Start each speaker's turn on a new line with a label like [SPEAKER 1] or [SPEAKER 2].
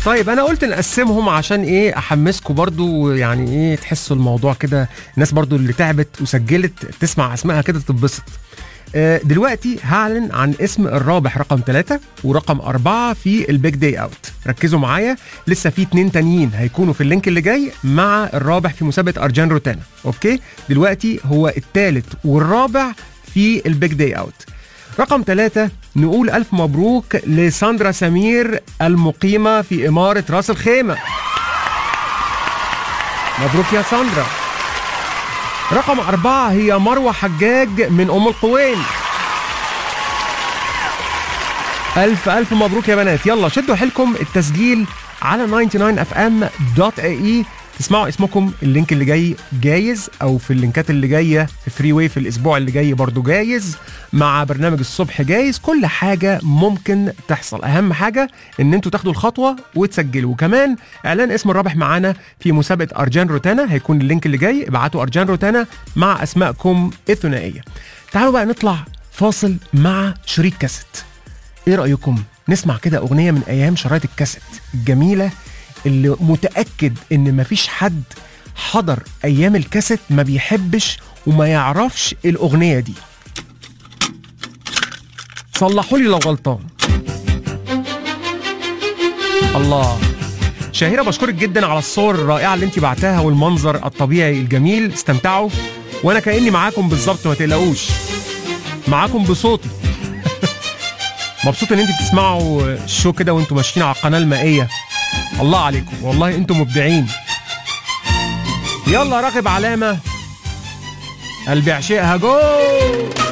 [SPEAKER 1] طيب انا قلت نقسمهم عشان ايه احمسكم برضو يعني ايه تحسوا الموضوع كده الناس برضو اللي تعبت وسجلت تسمع اسمائها كده تتبسط آه، دلوقتي هعلن عن اسم الرابح رقم ثلاثة ورقم أربعة في البيج داي أوت ركزوا معايا لسه في اتنين تانيين هيكونوا في اللينك اللي جاي مع الرابح في مسابقة أرجان روتانا أوكي دلوقتي هو الثالث والرابع في البيج داي أوت رقم ثلاثة نقول ألف مبروك لساندرا سمير المقيمة في إمارة راس الخيمة مبروك يا ساندرا رقم أربعة هي مروة حجاج من أم القوين ألف ألف مبروك يا بنات يلا شدوا حيلكم التسجيل على 99fm.ae تسمعوا اسمكم اللينك اللي جاي جايز او في اللينكات اللي جايه في فري واي في الاسبوع اللي جاي برضو جايز مع برنامج الصبح جايز كل حاجه ممكن تحصل اهم حاجه ان انتوا تاخدوا الخطوه وتسجلوا وكمان اعلان اسم الرابح معانا في مسابقه ارجان روتانا هيكون اللينك اللي جاي ابعتوا ارجان روتانا مع اسمائكم الثنائيه تعالوا بقى نطلع فاصل مع شريط كاسيت ايه رايكم نسمع كده اغنيه من ايام شرايط الكاسيت الجميله اللي متاكد ان مفيش حد حضر ايام الكاسيت ما بيحبش وما يعرفش الاغنيه دي صلحوا لي لو غلطان الله شهيرة بشكرك جدا على الصور الرائعة اللي انت بعتها والمنظر الطبيعي الجميل استمتعوا وانا كأني معاكم بالظبط ما تقلقوش معاكم بصوتي مبسوط ان انت بتسمعوا الشو كده وانتوا ماشيين على القناه المائيه الله عليكم والله انتم مبدعين يلا راكب علامه قلبي عشقها جو